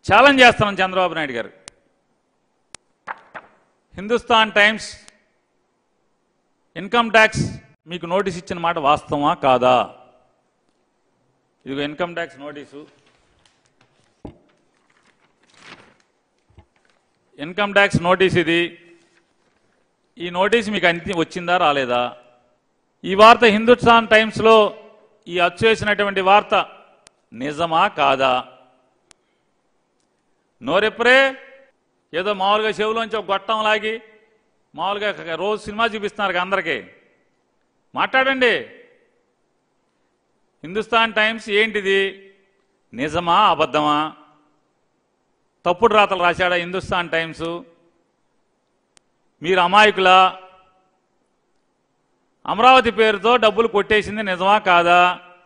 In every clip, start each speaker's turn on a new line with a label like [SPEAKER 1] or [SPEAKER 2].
[SPEAKER 1] challenge చేస్తున్నాం Chandrababu Naidu garu Hindustan times income tax మీకు notice ఇచ్చిన మాట వాస్తవమా కాదా ఇదిగో income tax notice income tax notice ఇది ఈ నోటీస్ మీకు అంతి వచ్చిందా రాలేదా ఈ వార్త హిందుస్థాన్ టైమ్స్లో ఈ అచ్చు వేసినటువంటి వార్త నిజమా కాదా నోరెప్పురే ఏదో మామూలుగా చెవులోంచి ఒక గొట్టం లాగి మామూలుగా రోజు సినిమా చూపిస్తున్నారు కదా అందరికీ మాట్లాడండి హిందుస్థాన్ టైమ్స్ ఏంటిది నిజమా అబద్ధమా తప్పుడు రాతలు రాశాడా హిందుస్థాన్ టైమ్స్ మీరు అమాయకులా అమరావతి పేరుతో డబ్బులు కొట్టేసింది నిజమా కాదా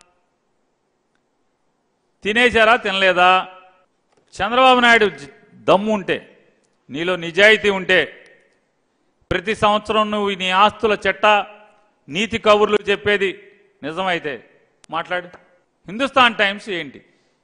[SPEAKER 1] తినేశారా తినలేదా చంద్రబాబు నాయుడు జ- దమ్ము ఉంటే నీలో నిజాయితీ ఉంటే ప్రతి సంవత్సరం నువ్వు నీ ఆస్తుల చెట్ట నీతి కబుర్లు చెప్పేది నిజమైతే మాట్లాడు హిందుస్థాన్ టైమ్స్ ఏంటి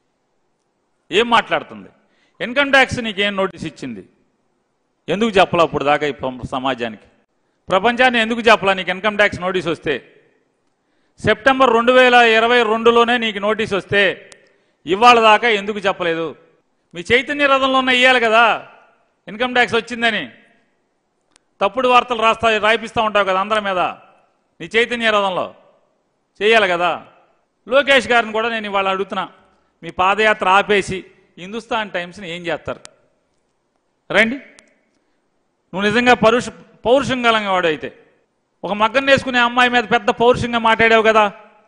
[SPEAKER 1] ఏం మాట్లాడుతుంది ఇన్కమ్ ట్యాక్స్ నీకేం నోటీస్ ఇచ్చింది ఎందుకు చెప్పలా అప్పుడు దాకా ఈ పం- సమాజానికి ప్రపంచాన్ని ఎందుకు చెప్పలా నీకు ఇన్కమ్ ట్యాక్స్ నోటీస్ వస్తే సెప్టెంబర్ రెండు వేల ఇరవై రెండులోనే నీకు నోటీస్ వస్తే ఇవాళ దాకా ఎందుకు చెప్పలేదు మీ చైతన్య రథంలో ఉన్న ఇయ్యాలి కదా ఇన్కమ్ ట్యాక్స్ వచ్చిందని తప్పుడు వార్తలు రాస్తా రాయిపిస్తూ ఉంటావు కదా అందరి మీద నీ చైతన్య రథంలో చేయాలి కదా లోకేష్ గారిని కూడా నేను ఇవాళ అడుగుతున్నా మీ పాదయాత్ర ఆపేసి హిందుస్థాన్ టైమ్స్ని ఏం చేస్తారు రండి నువ్వు నిజంగా పరుష పౌరుషం గలంగా వాడు అయితే ఒక మగ్గం వేసుకునే అమ్మాయి మీద పెద్ద పౌరుషంగా మాట్లాడావు కదా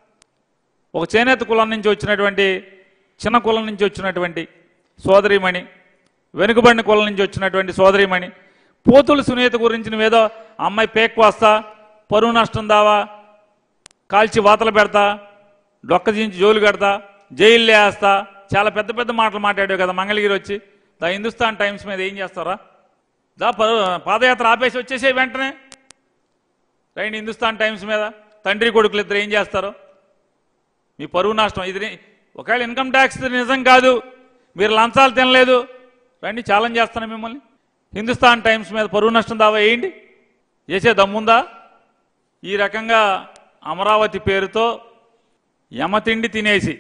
[SPEAKER 1] ఒక చేనేత కులం నుంచి వచ్చినటువంటి చిన్న కులం నుంచి వచ్చినటువంటి సోదరిమణి వెనుకబడిన కులం నుంచి వచ్చినటువంటి సోదరిమణి పోతుల సునీత గురించి నువ్వేదో ఆ అమ్మాయి పేక్ వస్తా పరువు నష్టం దావా కాల్చి వాతలు పెడతా డొక్క దించి జోలు కడతా జైలు వేస్తా చాలా పెద్ద పెద్ద మాటలు మాట్లాడావు కదా మంగళగిరి వచ్చి దా హిందుస్థాన్ టైమ్స్ మీద ఏం చేస్తారా దా ప- పాదయాత్ర ఆపేసి వచ్చేసే వెంటనే రైండి హిందుస్థాన్ టైమ్స్ మీద తండ్రి కొడుకులు ఇద్దరు ఏం చేస్తారు మీ పరువు నష్టం ఇది ని- ఒకవేళ ఇన్కమ్ ట్యాక్స్ నిజం కాదు మీరు లంచాలు తినలేదు రండి ఛాలెంజ్ చేస్తాను మిమ్మల్ని హిందుస్థాన్ టైమ్స్ మీద పరువు నష్టం దావా వేయండి చేసే దమ్ముందా ఈ రకంగా అమరావతి పేరుతో యమతిండి తినేసి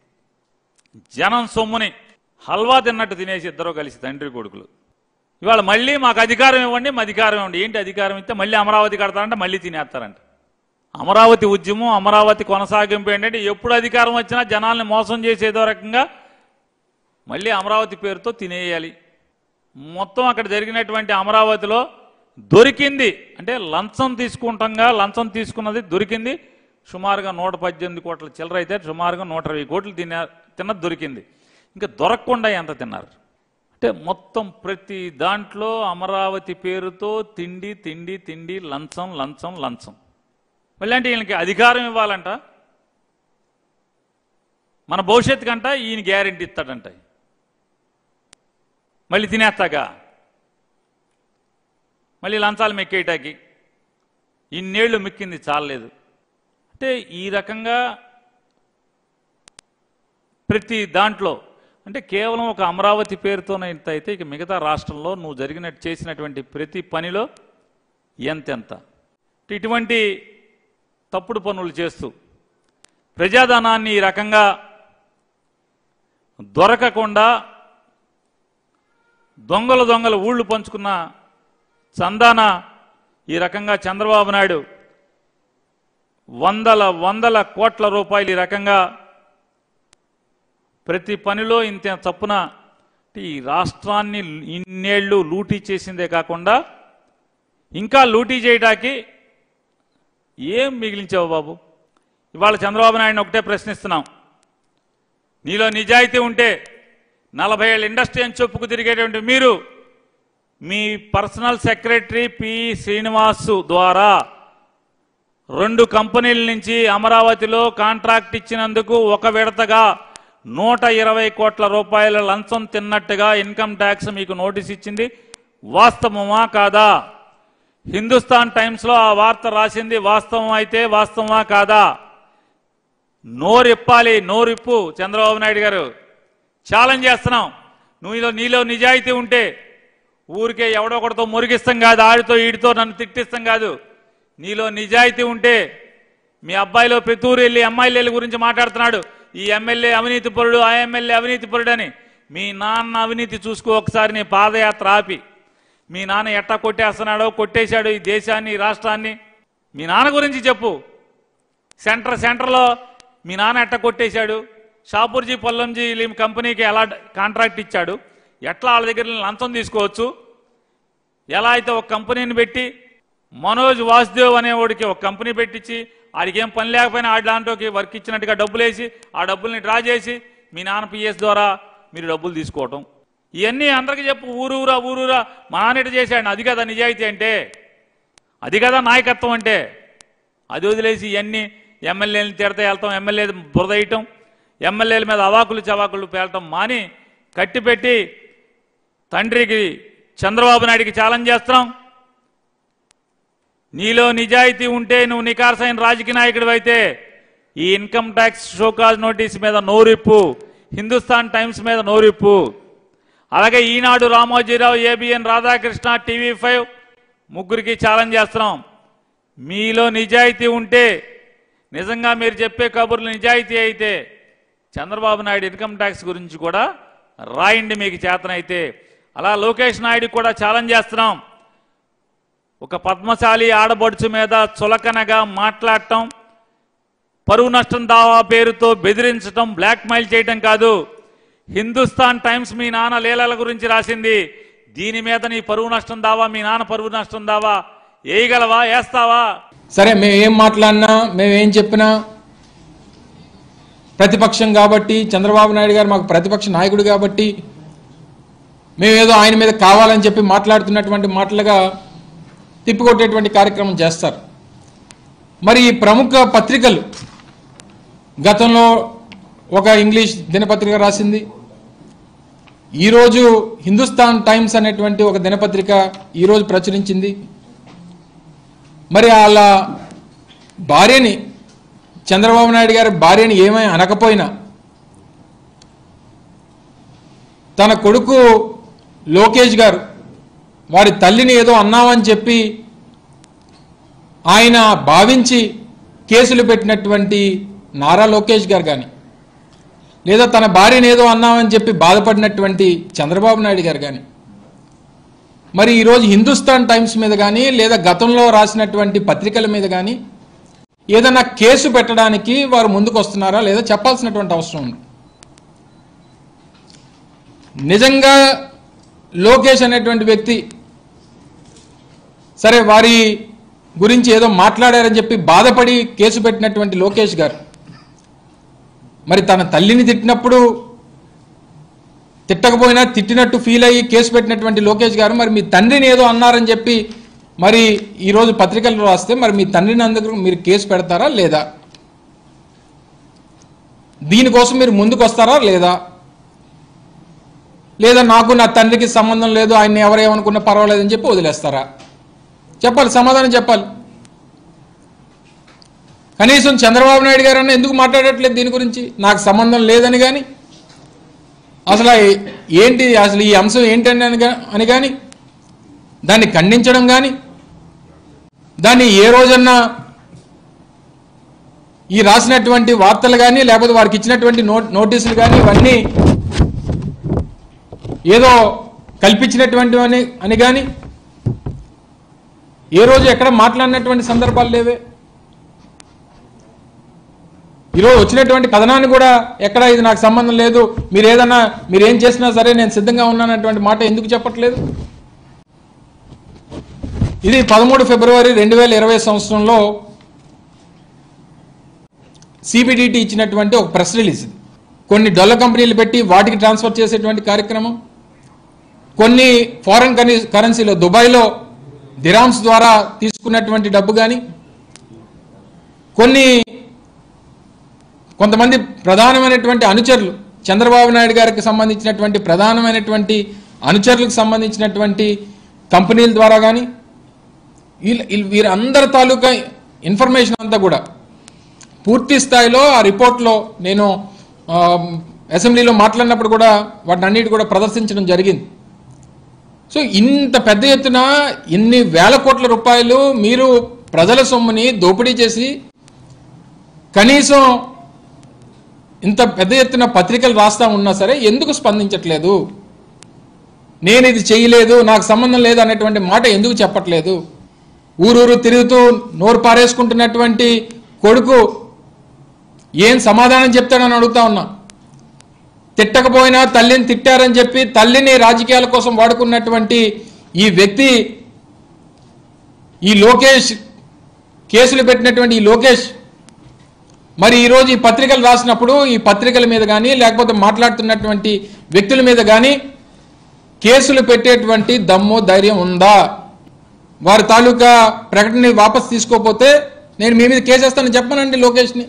[SPEAKER 1] జనం సొమ్ముని హల్వా తిన్నట్టు తినేసి ఇద్దరు కలిసి తండ్రి కొడుకులు ఇవాళ మళ్ళీ మాకు అధికారం ఇవ్వండి మా అధికారం ఇవ్వండి ఏంటి అధికారం ఇస్తే మళ్ళీ అమరావతి కడతారంటే మళ్ళీ తినేస్తారంట అమరావతి ఉద్యమం అమరావతి కొనసాగింపు ఏంటంటే ఎప్పుడు అధికారం వచ్చినా జనాల్ని మోసం చేసేదో రకంగా మళ్ళీ అమరావతి పేరుతో తినేయాలి మొత్తం అక్కడ జరిగినటువంటి అమరావతిలో దొరికింది అంటే లంచం తీసుకుంటాంగా లంచం తీసుకున్నది దొరికింది సుమారుగా నూట పద్దెనిమిది కోట్ల చిల్లర అయితే సుమారుగా నూట ఇరవై కోట్లు తిన తిన్నది దొరికింది ఇంకా దొరకకుండా ఎంత తిన్నారు అంటే మొత్తం ప్రతి దాంట్లో అమరావతి పేరుతో తిండి తిండి తిండి లంచం లంచం లంచం మళ్ళీ అంటే ఈయనకి అధికారం ఇవ్వాలంట మన భవిష్యత్తు కంట ఈయన గ్యారెంటీ ఇస్తాడంట మళ్ళీ తినేస్తాక మళ్ళీ లంచాలు మెక్కేయటాకి ఇన్నేళ్లు మెక్కింది చాలలేదు అంటే ఈ రకంగా ప్రతి దాంట్లో అంటే కేవలం ఒక అమరావతి పేరుతోనే ఇంత అయితే ఇక మిగతా రాష్ట్రంలో నువ్వు జరిగినట్టు చేసినటువంటి ప్రతి పనిలో ఎంతెంత ఇటువంటి తప్పుడు పనులు చేస్తూ ప్రజాధనాన్ని ఈ రకంగా దొరకకుండా దొంగలు దొంగలు ఊళ్ళు పంచుకున్న చందాన ఈ రకంగా చంద్రబాబు నాయుడు వందల వందల కోట్ల రూపాయలు ఈ రకంగా ప్రతి పనిలో ఇంత చప్పున ఈ రాష్ట్రాన్ని ఇన్నేళ్లు లూటీ చేసిందే కాకుండా ఇంకా లూటీ చేయడానికి ఏం మిగిలించావు బాబు ఇవాళ చంద్రబాబు నాయుడిని ఒకటే ప్రశ్నిస్తున్నాం నీలో నిజాయితీ ఉంటే నలభై ఏళ్ళ ఇండస్ట్రీ అని చెప్పుకు తిరిగేటువంటి మీరు మీ పర్సనల్ సెక్రటరీ పి శ్రీనివాసు ద్వారా రెండు కంపెనీల నుంచి అమరావతిలో కాంట్రాక్ట్ ఇచ్చినందుకు ఒక విడతగా నూట ఇరవై కోట్ల రూపాయల లంచం తిన్నట్టుగా ఇన్కమ్ ట్యాక్స్ మీకు నోటీస్ ఇచ్చింది వాస్తవమా కాదా హిందుస్థాన్ టైమ్స్లో ఆ వార్త రాసింది వాస్తవం అయితే వాస్తవమా కాదా నోరిప్పాలి నోరిప్పు చంద్రబాబు నాయుడు గారు ఛాలెంజ్ చేస్తున్నాం నువ్వు నీలో నిజాయితీ ఉంటే ఊరికే ఎవడొకడితో మురిగిస్తాం కాదు ఆడితో ఈడితో నన్ను తిట్టిస్తాం కాదు నీలో నిజాయితీ ఉంటే మీ అబ్బాయిలో ప్రతి ఊరు వెళ్ళి ఎమ్మెల్యేల గురించి మాట్లాడుతున్నాడు ఈ ఎమ్మెల్యే అవినీతి పరుడు ఆ ఎమ్మెల్యే అవినీతి పరుడు అని మీ నాన్న అవినీతి చూసుకో ఒకసారి నీ పాదయాత్ర ఆపి మీ నాన్న ఎట్టా కొట్టేస్తున్నాడో కొట్టేశాడు ఈ దేశాన్ని ఈ రాష్ట్రాన్ని మీ నాన్న గురించి చెప్పు సెంటర్ సెంటర్లో మీ నాన్న ఎట్ట కొట్టేశాడు షాపూర్జీ పొల్లంజీ లిమ్ కంపెనీకి ఎలా కాంట్రాక్ట్ ఇచ్చాడు ఎట్లా వాళ్ళ దగ్గర లంచం తీసుకోవచ్చు ఎలా అయితే ఒక కంపెనీని పెట్టి మనోజ్ వాసుదేవ్ అనేవాడికి ఒక కంపెనీ పెట్టించి ఆడికి ఏం పని లేకపోయినా ఆడి దాంట్లోకి వర్క్ ఇచ్చినట్టుగా డబ్బులు వేసి ఆ డబ్బుల్ని డ్రా చేసి మీ నాన్న పిఎస్ ద్వారా మీరు డబ్బులు తీసుకోవటం ఇవన్నీ అందరికీ చెప్పు ఊరూరా ఊరూరా మా నాన్న ఇటు చేశాడు అది కదా నిజాయితీ అంటే అది కదా నాయకత్వం అంటే అది వదిలేసి ఇవన్నీ ఎమ్మెల్యేలను తిడతా వెళ్తాం ఎమ్మెల్యే బురద వేయటం ఎమ్మెల్యేల మీద అవాకులు చవాకులు పేలటం మాని కట్టిపెట్టి తండ్రికి చంద్రబాబు నాయుడికి ఛాలెంజ్ చేస్తున్నాం నీలో నిజాయితీ ఉంటే నువ్వు నికార్సైన రాజకీయ నాయకుడు అయితే ఈ ఇన్కమ్ ట్యాక్స్ షోకాజ్ నోటీస్ మీద నోరిప్పు హిందుస్థాన్ టైమ్స్ మీద నోరిప్పు అలాగే Eenadu Ramoji Rao ABN Radhakrishna TV five ముగ్గురికి ఛాలెంజ్ చేస్తున్నాం మీలో నిజాయితీ ఉంటే నిజంగా మీరు చెప్పే కబుర్లు నిజాయితీ అయితే చంద్రబాబు నాయుడు ఇన్కమ్ ట్యాక్స్ గురించి కూడా రాయండి మీకు చేతనైతే అలా లోకేష్ నాయుడు కూడా ఛాలెంజ్ చేస్తున్నాం ఒక పద్మశాలి ఆడబడుచు మీద చులకనగా మాట్లాడటం పరువు నష్టం దావా పేరుతో బెదిరించటం బ్లాక్మెయిల్ చేయటం కాదు హిందుస్థాన్ టైమ్స్ మీ నాన్న లీలల గురించి రాసింది దీని మీద నీ పరువు నష్టం దావా మీ నాన్న పరువు నష్టం దావా వేయగలవా వేస్తావా
[SPEAKER 2] సరే మేము ఏం మాట్లాడినా మేము ఏం చెప్పినా ప్రతిపక్షం కాబట్టి చంద్రబాబు నాయుడు గారు మాకు ప్రతిపక్ష నాయకుడు కాబట్టి మేమేదో ఆయన మీద కావాలని చెప్పి మాట్లాడుతున్నటువంటి మాటలుగా తిప్పికొట్టేటువంటి కార్యక్రమం చేస్తారు మరి ఈ ప్రముఖ పత్రికలు గతంలో ఒక ఇంగ్లీష్ దినపత్రిక రాసింది ఈరోజు హిందుస్థాన్ టైమ్స్ అనేటువంటి ఒక దినపత్రిక ఈరోజు ప్రచురించింది మరి వాళ్ళ భార్యని చంద్రబాబు నాయుడు గారి భార్యని ఏమై అనకపోయినా తన కొడుకు లోకేష్ గారు వారి తల్లిని ఏదో అన్నామని చెప్పి ఆయన భావించి కేసులు పెట్టినటువంటి నారా లోకేష్ గారు కానీ లేదా తన భార్యని ఏదో అన్నామని చెప్పి బాధపడినటువంటి చంద్రబాబు నాయుడు గారు కానీ మరి ఈరోజు హిందుస్థాన్ టైమ్స్ మీద కానీ లేదా గతంలో రాసినటువంటి పత్రికల మీద కానీ ఏదైనా కేసు పెట్టడానికి వారు ముందుకు వస్తున్నారా లేదా చెప్పాల్సినటువంటి అవసరం ఉంది నిజంగా లోకేష్ అనేటువంటి వ్యక్తి సరే వారి గురించి ఏదో మాట్లాడారని చెప్పి బాధపడి కేసు పెట్టినటువంటి లోకేష్ గారు మరి తన తల్లిని తిట్టినప్పుడు తిట్టకపోయినా తిట్టినట్టు ఫీల్ అయ్యి కేసు పెట్టినటువంటి లోకేష్ గారు మరి మీ తండ్రిని ఏదో అన్నారని చెప్పి మరి ఈరోజు పత్రికల్లో రాస్తే మరి మీ తండ్రిని అందుకు మీరు కేసు పెడతారా లేదా దీనికోసం మీరు ముందుకు వస్తారా లేదా లేదా నాకు నా తండ్రికి సంబంధం లేదు ఆయన్ని ఎవరేమనుకున్నా పర్వాలేదని చెప్పి వదిలేస్తారా చెప్పాలి సమాధానం చెప్పాలి కనీసం చంద్రబాబు నాయుడు గారు అన్న ఎందుకు మాట్లాడట్లేదు దీని గురించి నాకు సంబంధం లేదని కానీ అసలు ఆ- ఏంటి అసలు ఈ అంశం ఏంటని అని గా- అని కానీ దాన్ని ఖండించడం కానీ దాన్ని ఏ రోజన్నా ఈ రాసినటువంటి వార్తలు కానీ లేకపోతే వారికి ఇచ్చినటువంటి నో నోటీసులు కానీ ఇవన్నీ ఏదో కల్పించినటువంటి అని అని కానీ ఏ రోజు ఎక్కడ మాట్లాడినటువంటి సందర్భాలు లేవే ఈరోజు వచ్చినటువంటి కథనాన్ని కూడా ఎక్కడ ఇది నాకు సంబంధం లేదు మీరు ఏదన్నా మీరు ఏం చేసినా సరే నేను సిద్ధంగా ఉన్నానటువంటి మాట ఎందుకు చెప్పట్లేదు ఇది పదమూడు ఫిబ్రవరి రెండు వేల ఇరవై సంవత్సరంలో సిబిడిటి ఇచ్చినటువంటి ఒక ప్రెస్ రిలీజ్ ఇది కొన్ని డొల్ల కంపెనీలు పెట్టి వాటికి ట్రాన్స్ఫర్ చేసేటువంటి కార్యక్రమం కొన్ని ఫారెన్ కనీ కరెన్సీలో దుబాయ్లో దిరామ్స్ ద్వారా తీసుకున్నటువంటి డబ్బు కానీ కొన్ని కొంతమంది ప్రధానమైనటువంటి అనుచరులు చంద్రబాబు నాయుడు గారికి సంబంధించినటువంటి ప్రధానమైనటువంటి అనుచరులకు సంబంధించినటువంటి కంపెనీల ద్వారా కానీ వీళ్ళ వీళ్ళ- వీరందరి తాలూకా ఇన్ఫర్మేషన్ అంతా కూడా పూర్తి స్థాయిలో ఆ రిపోర్ట్లో నేను అసెంబ్లీలో మాట్లాడినప్పుడు కూడా వాటిని అన్నిటి కూడా ప్రదర్శించడం జరిగింది సో ఇంత పెద్ద ఎత్తున ఇన్ని వేల కోట్ల రూపాయలు మీరు ప్రజల సొమ్ముని దోపిడీ చేసి కనీసం ఇంత పెద్ద ఎత్తున పత్రికలు రాస్తా ఉన్నా సరే ఎందుకు స్పందించట్లేదు నేను ఇది చేయలేదు నాకు సంబంధం లేదు అనేటువంటి మాట ఎందుకు చెప్పట్లేదు ఊరూరు తిరుగుతూ నోరు పారేసుకుంటున్నటువంటి కొడుకు ఏం సమాధానం చెప్తాడని అడుగుతా ఉన్నా తిట్టకపోయినా తల్లిని తిట్టారని చెప్పి తల్లిని రాజకీయాల కోసం వాడుకున్నటువంటి ఈ వ్యక్తి ఈ లోకేష్ కేసులు పెట్టినటువంటి ఈ లోకేష్ మరి ఈరోజు ఈ పత్రికలు రాసినప్పుడు ఈ పత్రికల మీద కానీ లేకపోతే మాట్లాడుతున్నటువంటి వ్యక్తుల మీద కానీ కేసులు పెట్టేటువంటి దమ్ము ధైర్యం ఉందా వారి తాలూకా ప్రకటన వాపస్ తీసుకోకపోతే నేను మీ మీద కేసేస్తానని చెప్పనండి లోకేష్ని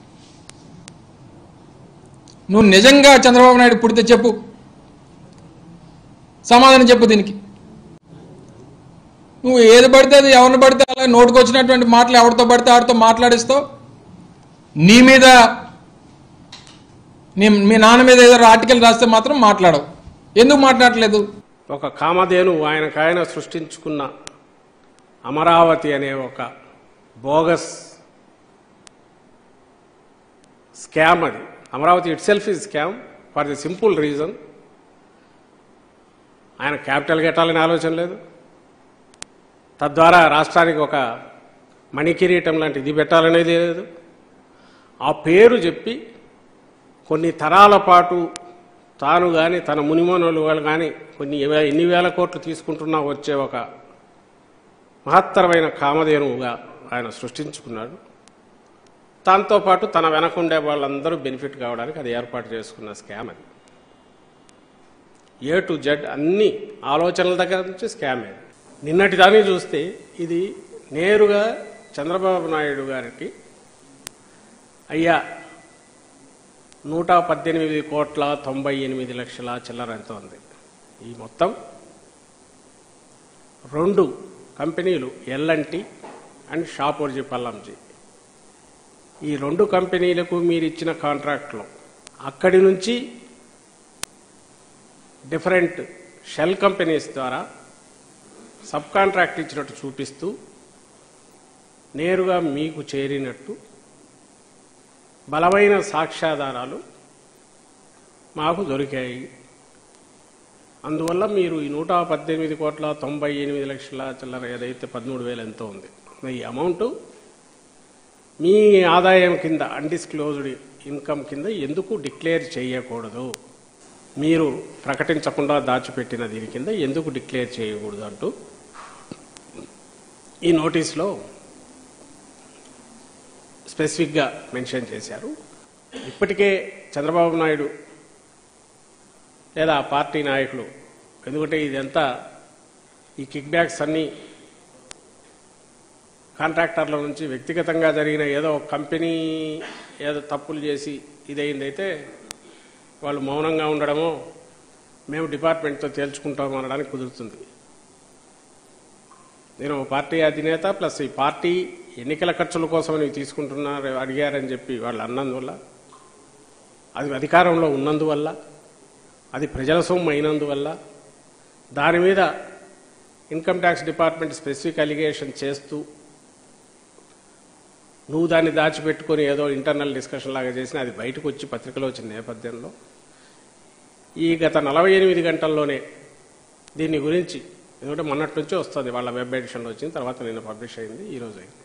[SPEAKER 2] నువ్వు నిజంగా చంద్రబాబు నాయుడు పుడితే చెప్పు సమాధానం చెప్పు దీనికి నువ్వు ఏది పడితే అది ఎవరిని పడితే అలా నోటుకు వచ్చినటువంటి మాటలు ఎవరితో పడితే ఆడితో మాట్లాడిస్తావు నీ మీద నీ మీ నాన్న మీద ఏదో ఆర్టికల్ రాస్తే మాత్రం మాట్లాడవు ఎందుకు మాట్లాడలేదు
[SPEAKER 3] ఒక కామధేను ఆయనకాయన సృష్టించుకున్న అమరావతి అనే ఒక బోగస్ స్కామ్ అది Amaravati itself is scam for the simple reason ఆయన క్యాపిటల్ కట్టాలని ఆలోచన లేదు తద్వారా రాష్ట్రానికి ఒక మణికిరీటం లాంటి ఇది పెట్టాలనేది లేదు ఆ పేరు చెప్పి కొన్ని తరాల పాటు తాను కానీ తన మునిమోనులు వాళ్ళు కానీ కొన్ని వే- ఎన్ని వేల కోట్లు తీసుకుంటున్నా వచ్చే ఒక మహత్తరమైన కామధేనువుగా ఆయన సృష్టించుకున్నాడు దాంతోపాటు తన వెనకుండే వాళ్ళందరూ బెనిఫిట్ కావడానికి అది ఏర్పాటు చేసుకున్న స్కామ్ అది ఏ టు జెడ్ అన్ని ఆలోచనల దగ్గర నుంచి స్కామ్ అది నిన్నటి దాన్ని చూస్తే ఇది నేరుగా చంద్రబాబు నాయుడు గారికి అయ్యా నూట పద్దెనిమిది కోట్ల తొంభై ఎనిమిది లక్షల చిల్లర ఎంత ఉంది ఈ మొత్తం రెండు కంపెనీలు ఎల్ఎన్టీ అండ్ షాపూర్జీ పల్లంజీ ఈ రెండు కంపెనీలకు మీరు ఇచ్చిన కాంట్రాక్ట్లో అక్కడి నుంచి డిఫరెంట్ షెల్ కంపెనీస్ ద్వారా సబ్ కాంట్రాక్ట్ ఇచ్చినట్టు చూపిస్తూ నేరుగా మీకు చేరినట్టు బలమైన సాక్ష్యాధారాలు మాకు దొరికాయి అందువల్ల మీరు ఈ నూట పద్దెనిమిది కోట్ల తొంభై ఎనిమిది లక్షల చిల్లర ఏదైతే పదమూడు వేలు ఎంతో ఉంది ఈ అమౌంట్ మీ ఆదాయం కింద అన్డిస్క్లోజ్డ్ ఇన్కమ్ కింద ఎందుకు డిక్లేర్ చేయకూడదు మీరు ప్రకటించకుండా దాచిపెట్టిన దీని కింద ఎందుకు డిక్లేర్ చేయకూడదు అంటూ ఈ నోటీస్లో స్పెసిఫిక్గా మెన్షన్ చేశారు ఇప్పటికే చంద్రబాబు నాయుడు లేదా ఆ పార్టీ నాయకులు ఎందుకంటే ఇదంతా ఈ కిక్ బ్యాక్స్ అన్నీ కాంట్రాక్టర్ల నుంచి వ్యక్తిగతంగా జరిగిన ఏదో ఒక కంపెనీ ఏదో తప్పులు చేసి ఇదైందైతే వాళ్ళు మౌనంగా ఉండడమో మేము డిపార్ట్మెంట్తో తేల్చుకుంటాం అనడానికి కుదురుతుంది నేను ఓ పార్టీ అధినేత ప్లస్ ఈ పార్టీ ఎన్నికల ఖర్చుల కోసం ఇవి తీసుకుంటున్నారు అడిగారని చెప్పి వాళ్ళు అన్నందువల్ల అది అధికారంలో ఉన్నందువల్ల అది ప్రజల సొమ్ము అయినందువల్ల దాని మీద income tax department specific allegation చేస్తూ నువ్వు దాన్ని దాచిపెట్టుకొని ఏదో ఇంటర్నల్ డిస్కషన్ లాగా చేసినా అది బయటకు వచ్చి పత్రికలో వచ్చిన నేపథ్యంలో ఈ గత నలభై ఎనిమిది గంటల్లోనే దీని గురించి ఎందుకంటే మొన్నటి నుంచే వస్తుంది వాళ్ళ వెబ్ ఎడిషన్లో వచ్చింది తర్వాత నిన్న పబ్లిష్ అయింది ఈ రోజు అయింది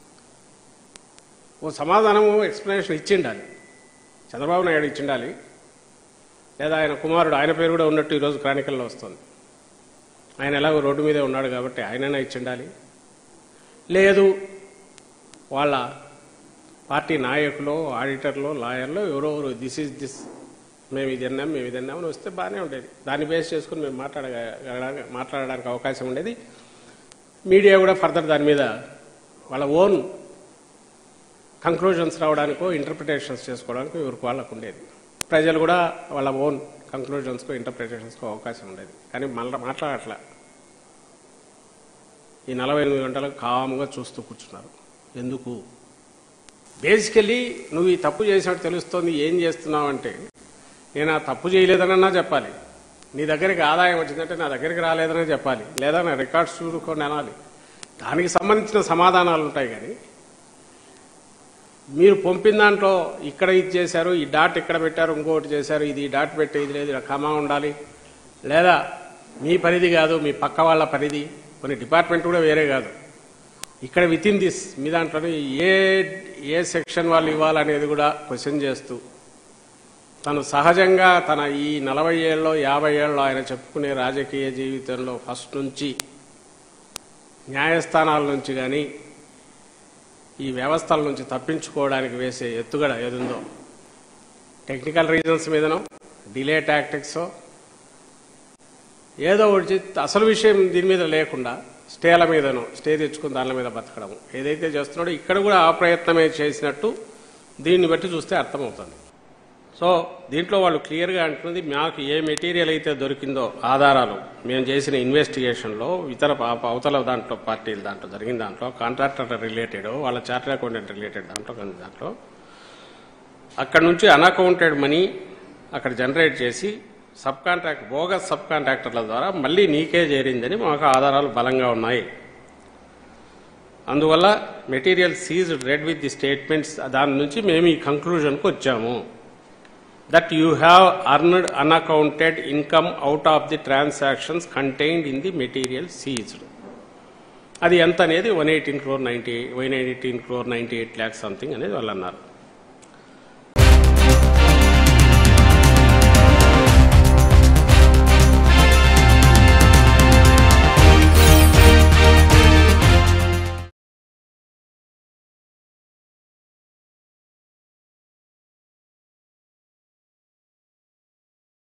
[SPEAKER 3] ఓ సమాధానము ఎక్స్ప్లెనేషన్ ఇచ్చిండాలి చంద్రబాబు నాయుడు ఇచ్చిండాలి లేదా ఆయన కుమారుడు ఆయన పేరు కూడా ఉన్నట్టు ఈరోజు క్రానికల్లో వస్తుంది ఆయన ఎలాగో రోడ్డు మీదే ఉన్నాడు కాబట్టి ఆయనైనా ఇచ్చిండాలి లేదు వాళ్ళ పార్టీ నాయకులు ఆడిటర్లు లాయర్లు ఎవరెవరు దిస్ ఈజ్ దిస్ మేము ఇది అన్నాం మేము ఇది అన్నామని వస్తే బాగానే ఉండేది దాన్ని బేస్ చేసుకుని మేము మాట్లాడగ మాట్లాడడానికి అవకాశం ఉండేది మీడియా కూడా ఫర్దర్ దాని మీద వాళ్ళ ఓన్ కంక్లూజన్స్ రావడానికో ఇంటర్ప్రిటేషన్స్ చేసుకోవడానికి ఎవరికి వాళ్ళకు ఉండేది ప్రజలు కూడా వాళ్ళ ఓన్ కంక్లూజన్స్కో ఇంటర్ప్రిటేషన్స్కో అవకాశం ఉండేది కానీ మళ్ళీ మాట్లాడట్లా ఈ నలభై ఎనిమిది గంటలకు కామ్గా చూస్తూ కూర్చున్నారు ఎందుకు బేసికలీ నువ్వు ఈ తప్పు చేసినట్టు తెలుస్తోంది ఏం చేస్తున్నావు అంటే నేను ఆ తప్పు చేయలేదనన్నా చెప్పాలి నీ దగ్గరికి ఆదాయం వచ్చిందంటే నా దగ్గరికి రాలేదనే చెప్పాలి లేదా నా రికార్డ్స్ చూడుకొని అనాలి దానికి సంబంధించిన సమాధానాలు ఉంటాయి కానీ మీరు పంపిన దాంట్లో ఇక్కడ ఇది చేశారు ఈ డాట్ ఇక్కడ పెట్టారు ఇంకోటి చేశారు ఇది ఈ డాట్ పెట్టే ఇది లేదు ఇలా కమా ఉండాలి లేదా మీ పరిధి కాదు మీ పక్క వాళ్ళ పరిధి కొన్ని డిపార్ట్మెంట్ కూడా వేరే కాదు ఇక్కడ విత్ ఇన్ దిస్ మీ దాంట్లోనే ఏ ఏ సెక్షన్ వాళ్ళు ఇవ్వాలనేది కూడా క్వశ్చన్ చేస్తూ తను సహజంగా తన ఈ నలభై ఏళ్ళలో యాభై ఏళ్ళలో ఆయన చెప్పుకునే రాజకీయ జీవితంలో ఫస్ట్ నుంచి న్యాయస్థానాల నుంచి కానీ ఈ వ్యవస్థల నుంచి తప్పించుకోవడానికి వేసే ఎత్తుగడ ఏదుందో టెక్నికల్ రీజన్స్ మీదనో డిలే టాక్టిక్సో ఏదో ఒకటి చేసి అసలు విషయం దీని మీద లేకుండా స్టేల మీదనో స్టే తెచ్చుకుని దాని మీద బతకడం ఏదైతే చేస్తున్నాడో ఇక్కడ కూడా ఆ ప్రయత్నమే చేసినట్టు దీన్ని బట్టి చూస్తే అర్థమవుతుంది సో దీంట్లో వాళ్ళు క్లియర్గా అంటున్నది మాకు ఏ మెటీరియల్ అయితే దొరికిందో ఆధారాలు మేము చేసిన ఇన్వెస్టిగేషన్లో ఇతర పా- అవతల దాంట్లో పార్టీల దాంట్లో జరిగిన దాంట్లో కాంట్రాక్టర్ రిలేటెడ్ వాళ్ళ చార్టర్ అకౌంటెంట్ రిలేటెడ్ దాంట్లో కొన్ని దాంట్లో అక్కడ నుంచి అన్అకౌంటెడ్ మనీ అక్కడ జనరేట్ చేసి సబ్ కాంట్రాక్ట్ బోగస్ సబ్ కాంట్రాక్టర్ల ద్వారా మళ్ళీ నీకే చేరిందని మాకు ఆధారాలు బలంగా ఉన్నాయి అందువల్ల material seized read with the statements దాని నుంచి మేము ఈ కంక్లూజన్కి వచ్చాము that you have earned unaccounted income out of the transactions contained in the material seized అది ఎంత అనేది one eighteen crore ninety one eighteen crore ninety eight lakhs something అనేది వాళ్ళు అన్నారు